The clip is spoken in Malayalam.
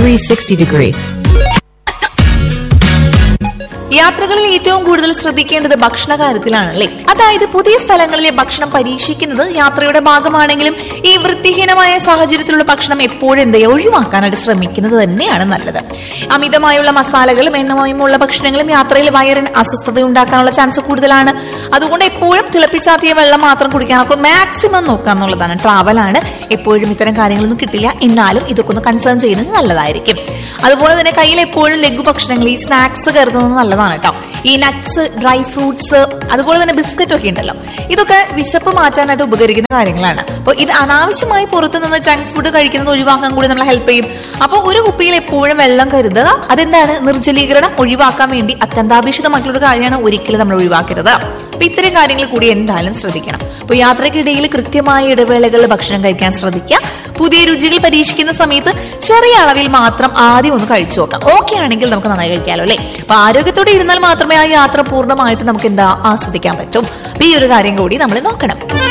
360 degree. യാത്രകളിൽ ഏറ്റവും കൂടുതൽ ശ്രദ്ധിക്കേണ്ടത് ഭക്ഷണ കാര്യത്തിലാണല്ലേ അതായത് പുതിയ സ്ഥലങ്ങളിലെ ഭക്ഷണം പരീക്ഷിക്കുന്നത് യാത്രയുടെ ഭാഗമാണെങ്കിലും ഈ വൃത്തിഹീനമായ സാഹചര്യത്തിലുള്ള ഭക്ഷണം എപ്പോഴും എന്താ ഒഴിവാക്കാനായിട്ട് ശ്രമിക്കുന്നത് തന്നെയാണ് നല്ലത് അമിതമായുള്ള മസാലകളും എണ്ണമയമുള്ള ഭക്ഷണങ്ങളും യാത്രയിൽ വയറിന് അസ്വസ്ഥത ഉണ്ടാക്കാനുള്ള ചാൻസ് കൂടുതലാണ് അതുകൊണ്ട് എപ്പോഴും തിളപ്പിച്ചാറ്റിയ വെള്ളം മാത്രം കുടിക്കാനൊക്കെ മാക്സിമം നോക്കുക എന്നുള്ളതാണ് ട്രാവലാണ് എപ്പോഴും ഇത്തരം കാര്യങ്ങളൊന്നും കിട്ടില്ല എന്നാലും ഇതൊക്കെ ഒന്ന് കൺസേൺ ചെയ്യുന്നത് നല്ലതായിരിക്കും അതുപോലെ തന്നെ കയ്യിൽ എപ്പോഴും ലഘു ഭക്ഷണങ്ങൾ ഈ സ്നാക്സ് കരുതുന്നത് നല്ലതാണ് കേട്ടോ ഈ നട്ട്സ് ഡ്രൈ ഫ്രൂട്ട്സ് അതുപോലെ തന്നെ ബിസ്ക്കറ്റ് ഒക്കെ ഉണ്ടല്ലോ ഇതൊക്കെ വിശപ്പ് മാറ്റാനായിട്ട് ഉപകരിക്കുന്ന കാര്യങ്ങളാണ് അപ്പോൾ ഇത് അനാവശ്യമായി പുറത്തു നിന്ന് ജങ്ക് ഫുഡ് കഴിക്കുന്നത് ഒഴിവാക്കാൻ കൂടി നമ്മളെ ഹെൽപ്പ് ചെയ്യും അപ്പോൾ ഒരു കുപ്പിയിൽ എപ്പോഴും വെള്ളം കരുതുക അതെന്താണ് നിർജ്ജലീകരണം ഒഴിവാക്കാൻ വേണ്ടി അത്യന്താപേക്ഷിതമായിട്ടുള്ള ഒരു കാര്യമാണ് ഒരിക്കലും നമ്മൾ ഒഴിവാക്കരുത് അപ്പൊ ഇത്തരം കാര്യങ്ങൾ കൂടി എന്തായാലും ശ്രദ്ധിക്കണം അപ്പൊ യാത്രക്കിടയിൽ കൃത്യമായ ഇടവേളകളിൽ ഭക്ഷണം കഴിക്കാൻ ശ്രദ്ധിക്കുക പുതിയ രുചികൾ പരീക്ഷിക്കുന്ന സമയത്ത് ചെറിയ അളവിൽ മാത്രം ആദ്യം ഒന്ന് കഴിച്ചു നോക്കാം ഓക്കെ ആണെങ്കിൽ നമുക്ക് നന്നായി കഴിക്കാമല്ലോ അല്ലേ അപ്പൊ ആരോഗ്യത്തോടെ ഇരുന്നാൽ മാത്രമേ ആ യാത്ര പൂർണ്ണമായിട്ട് നമുക്ക് എന്താ ആസ്വദിക്കാൻ പറ്റും അപ്പൊ ഈ ഒരു കാര്യം കൂടി നമ്മൾ നോക്കണം